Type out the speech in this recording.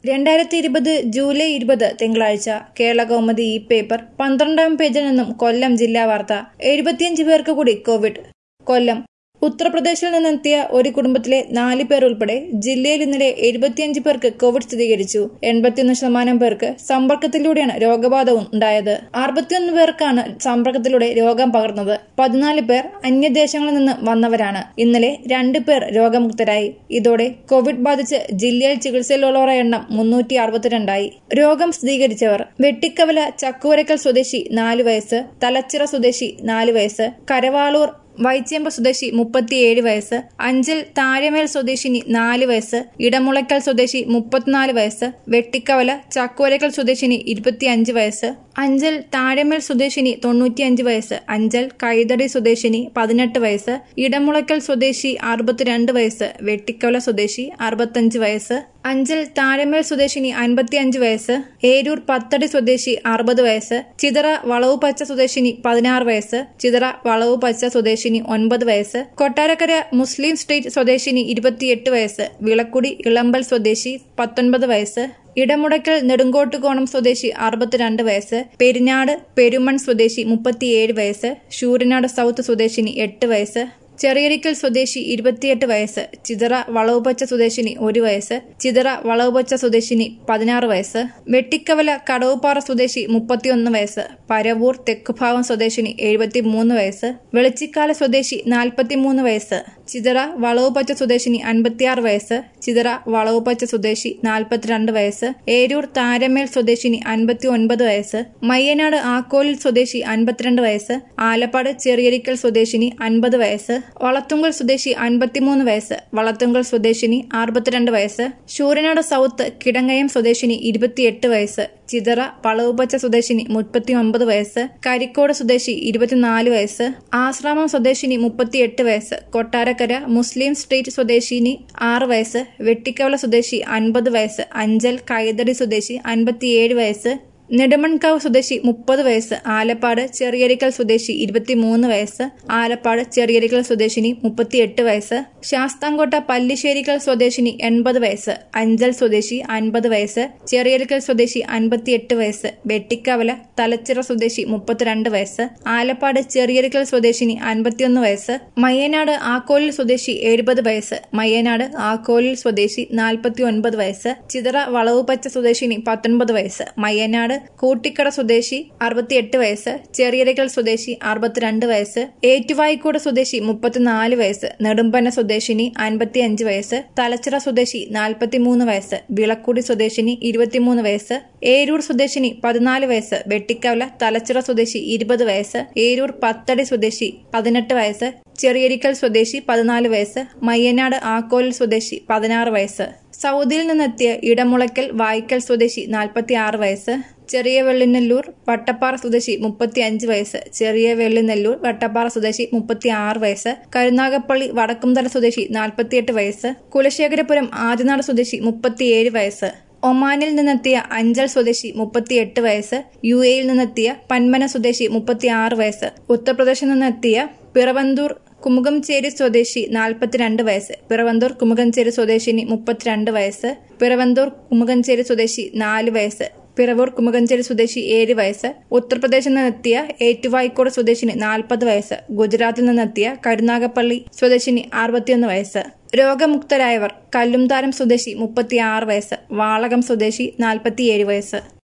രണ്ടായിരത്തി ഇരുപത് ജൂലൈ ഇരുപത് തിങ്കളാഴ്ച കേരള കൗമുദി ഈ പേപ്പർ പന്ത്രണ്ടാം പേജിൽ നിന്നും കൊല്ലം ജില്ലാ വാർത്ത എഴുപത്തിയഞ്ച് പേർക്ക് കൂടി കോവിഡ് കൊല്ലം ഉത്തർപ്രദേശിൽ നിന്നെത്തിയ ഒരു കുടുംബത്തിലെ നാല് പേർ ഉൾപ്പെടെ ജില്ലയിൽ ഇന്നലെ എഴുപത്തിയഞ്ച് പേർക്ക് കോവിഡ് സ്ഥിരീകരിച്ചു എൺപത്തിയൊന്ന് ശതമാനം പേർക്ക് സമ്പർക്കത്തിലൂടെയാണ് രോഗബാധ ഉണ്ടായത് അറുപത്തിയൊന്ന് പേർക്കാണ് സമ്പർക്കത്തിലൂടെ രോഗം പകർന്നത് പതിനാല് പേർ അന്യദേശങ്ങളിൽ നിന്ന് വന്നവരാണ് ഇന്നലെ രണ്ട് പേർ രോഗമുക്തരായി ഇതോടെ കോവിഡ് ബാധിച്ച് ജില്ലയിൽ ചികിത്സയിലുള്ളവരുടെ എണ്ണം മുന്നൂറ്റി അറുപത്തിരണ്ടായി രോഗം സ്ഥിരീകരിച്ചവർ വെട്ടിക്കവല ചക്കുവരക്കൽ സ്വദേശി നാല് വയസ്സ് തലച്ചിറ സ്വദേശി നാല് വയസ്സ് കരവാളൂർ വൈച്ചേമ്പ സ്വദേശി മുപ്പത്തിയേഴ് വയസ്സ് അഞ്ചൽ താഴമേൽ സ്വദേശിനി നാല് വയസ്സ് ഇടമുളയ്ക്കൽ സ്വദേശി മുപ്പത്തിനാല് വയസ്സ് വെട്ടിക്കവല ചക്കുവരക്കൽ സ്വദേശിനി ഇരുപത്തിയഞ്ച് വയസ്സ് അഞ്ചൽ താഴമേൽ സ്വദേശിനി തൊണ്ണൂറ്റിയഞ്ച് വയസ്സ് അഞ്ചൽ കൈതടി സ്വദേശിനി പതിനെട്ട് വയസ്സ് ഇടമുളയ്ക്കൽ സ്വദേശി അറുപത്തിരണ്ട് വയസ്സ് വെട്ടിക്കവല സ്വദേശി അറുപത്തഞ്ച് വയസ്സ് അഞ്ചൽ താഴമേൽ സ്വദേശിനി അൻപത്തിയഞ്ച് വയസ്സ് ഏരൂർ പത്തടി സ്വദേശി അറുപത് വയസ്സ് ചിതറ വളവ് പച്ച സ്വദേശിനി പതിനാറ് വയസ്സ് ചിതറ വളവ് പച്ച സ്വദേശിനി ഒൻപത് വയസ്സ് കൊട്ടാരക്കര മുസ്ലിം സ്ട്രീറ്റ് സ്വദേശിനി ഇരുപത്തിയെട്ട് വയസ്സ് വിളക്കുടി ഇളമ്പൽ സ്വദേശി പത്തൊൻപത് വയസ്സ് ഇടമുടക്കൽ നെടുങ്കോട്ടുകോണം സ്വദേശി അറുപത്തിരണ്ട് വയസ്സ് പെരിനാട് പെരുമൺ സ്വദേശി മുപ്പത്തിയേഴ് വയസ്സ് ശൂരനാട് സൗത്ത് സ്വദേശിനി എട്ട് വയസ്സ് ചെറിയരിക്കൽ സ്വദേശി ഇരുപത്തിയെട്ട് വയസ്സ് ചിതറ വളവുപച്ച സ്വദേശിനി ഒരു വയസ്സ് ചിതറ വളവുപച്ച സ്വദേശിനി പതിനാറ് വയസ്സ് വെട്ടിക്കവല കടവുപാറ സ്വദേശി മുപ്പത്തിയൊന്ന് വയസ്സ് പരവൂർ തെക്കുഭാഗം സ്വദേശിനി എഴുപത്തിമൂന്ന് വയസ്സ് വെളിച്ചിക്കാല സ്വദേശി നാൽപ്പത്തിമൂന്ന് വയസ്സ് ചിതറ വളവുപച്ച സ്വദേശിനി അൻപത്തിയാറ് വയസ്സ് ചിതറ വളവുപച്ച സ്വദേശി നാൽപ്പത്തിരണ്ട് വയസ്സ് ഏരൂർ താരമേൽ സ്വദേശിനി അൻപത്തി ഒൻപത് വയസ്സ് മയ്യനാട് ആക്കോലിൽ സ്വദേശി അൻപത്തിരണ്ട് വയസ്സ് ആലപ്പാട് ചെറിയരിക്കൽ സ്വദേശിനി അൻപത് വയസ്സ് വളത്തുങ്കൽ സ്വദേശി അൻപത്തിമൂന്ന് വയസ്സ് വളത്തുങ്കൽ സ്വദേശിനി അറുപത്തിരണ്ട് വയസ്സ് ശൂരനാട് സൗത്ത് കിടങ്ങയം സ്വദേശിനി ഇരുപത്തിയെട്ട് വയസ്സ് ചിതറ വളവുപച്ച സ്വദേശിനി മുപ്പത്തി ഒമ്പത് വയസ്സ് കരിക്കോട് സ്വദേശി ഇരുപത്തിനാല് വയസ്സ് ആശ്രാമം സ്വദേശിനി മുപ്പത്തിയെട്ട് വയസ്സ് കൊട്ടാരക്കര മുസ്ലിം സ്ട്രീറ്റ് സ്വദേശിനി ആറ് വയസ്സ് വെട്ടിക്കവല സ്വദേശി അൻപത് വയസ്സ് അഞ്ചൽ കൈതടി സ്വദേശി അൻപത്തിയേഴ് വയസ്സ് നെടുമൺകാവ് സ്വദേശി മുപ്പത് വയസ്സ് ആലപ്പാട് ചെറിയരിക്കൽ സ്വദേശി ഇരുപത്തിമൂന്ന് വയസ്സ് ആലപ്പാട് ചെറിയരിക്കൽ സ്വദേശിനി മുപ്പത്തിയെട്ട് വയസ്സ് ശാസ്താംകോട്ട പല്ലിശ്ശേരിക്കൽ സ്വദേശിനി എൺപത് വയസ്സ് അഞ്ചൽ സ്വദേശി അൻപത് വയസ്സ് ചെറിയരിക്കൽ സ്വദേശി അൻപത്തിയെട്ട് വയസ്സ് വെട്ടിക്കവല തലച്ചിറ സ്വദേശി മുപ്പത്തിരണ്ട് വയസ്സ് ആലപ്പാട് ചെറിയരിക്കൽ സ്വദേശിനി അൻപത്തിയൊന്ന് വയസ്സ് മയ്യനാട് ആക്കോലിൽ സ്വദേശി എഴുപത് വയസ്സ് മയ്യനാട് ആക്കോലിൽ സ്വദേശി നാൽപ്പത്തി ഒൻപത് വയസ്സ് ചിതറ വളവുപച്ച സ്വദേശിനി പത്തൊൻപത് വയസ്സ് മയ്യനാട് കൂട്ടിക്കട സ്വദേശി അറുപത്തിയെട്ട് വയസ്സ് ചെറിയരക്കൽ സ്വദേശി അറുപത്തിരണ്ട് വയസ്സ് ഏറ്റുവായിക്കോട് സ്വദേശി മുപ്പത്തിനാല് വയസ്സ് നെടുമ്പന സ്വദേശിനി അൻപത്തിയഞ്ച് വയസ്സ് തലച്ചിറ സ്വദേശി നാൽപ്പത്തിമൂന്ന് വയസ്സ് വിളക്കുടി സ്വദേശിനി ഇരുപത്തിമൂന്ന് വയസ്സ് ഏരൂർ സ്വദേശിനി പതിനാല് വയസ്സ് വെട്ടിക്കവല തലച്ചിറ സ്വദേശി ഇരുപത് വയസ്സ് ഏരൂർ പത്തടി സ്വദേശി പതിനെട്ട് വയസ്സ് ചെറിയരിക്കൽ സ്വദേശി പതിനാല് വയസ്സ് മയ്യനാട് ആക്കോലിൽ സ്വദേശി പതിനാറ് വയസ്സ് സൗദിയിൽ നിന്നെത്തിയ ഇടമുളയ്ക്കൽ വായ്ക്കൽ സ്വദേശി നാൽപ്പത്തി ആറ് വയസ്സ് ചെറിയ വെള്ളിനെല്ലൂർ വട്ടപ്പാറ സ്വദേശി മുപ്പത്തി അഞ്ച് വയസ്സ് ചെറിയ വെള്ളിനെല്ലൂർ വട്ടപ്പാറ സ്വദേശി മുപ്പത്തി ആറ് വയസ്സ് കരുനാഗപ്പള്ളി വടക്കുംതല സ്വദേശി നാൽപ്പത്തിയെട്ട് വയസ്സ് കുലശേഖരപുരം ആദിനാട് സ്വദേശി മുപ്പത്തിയേഴ് വയസ്സ് ഒമാനിൽ നിന്നെത്തിയ അഞ്ചൽ സ്വദേശി മുപ്പത്തിയെട്ട് വയസ്സ് യു എയിൽ നിന്നെത്തിയ പന്മന സ്വദേശി മുപ്പത്തിയാറ് വയസ്സ് ഉത്തർപ്രദേശിൽ നിന്നെത്തിയ പിറവന്തൂർ കുമുകംചേരി സ്വദേശി നാൽപ്പത്തിരണ്ട് വയസ്സ് പിറവന്തൂർ കുമുകംചേരി സ്വദേശിനി മുപ്പത്തിരണ്ട് വയസ്സ് പിറവന്തൂർ കുമുകംചേരി സ്വദേശി നാല് വയസ്സ് പിറവൂർ കുമുകഞ്ചേരി സ്വദേശി ഏഴ് വയസ്സ് ഉത്തർപ്രദേശിൽ നിന്നെത്തിയ ഏറ്റുവായിക്കോട് സ്വദേശിനി നാൽപ്പത് വയസ്സ് ഗുജറാത്തിൽ നിന്നെത്തിയ കരുനാഗപ്പള്ളി സ്വദേശിനി അറുപത്തിയൊന്ന് വയസ്സ് രോഗമുക്തരായവർ കല്ലുംതാരം സ്വദേശി മുപ്പത്തിയാറ് വയസ്സ് വാളകം സ്വദേശി നാൽപ്പത്തിയേഴ് വയസ്സ്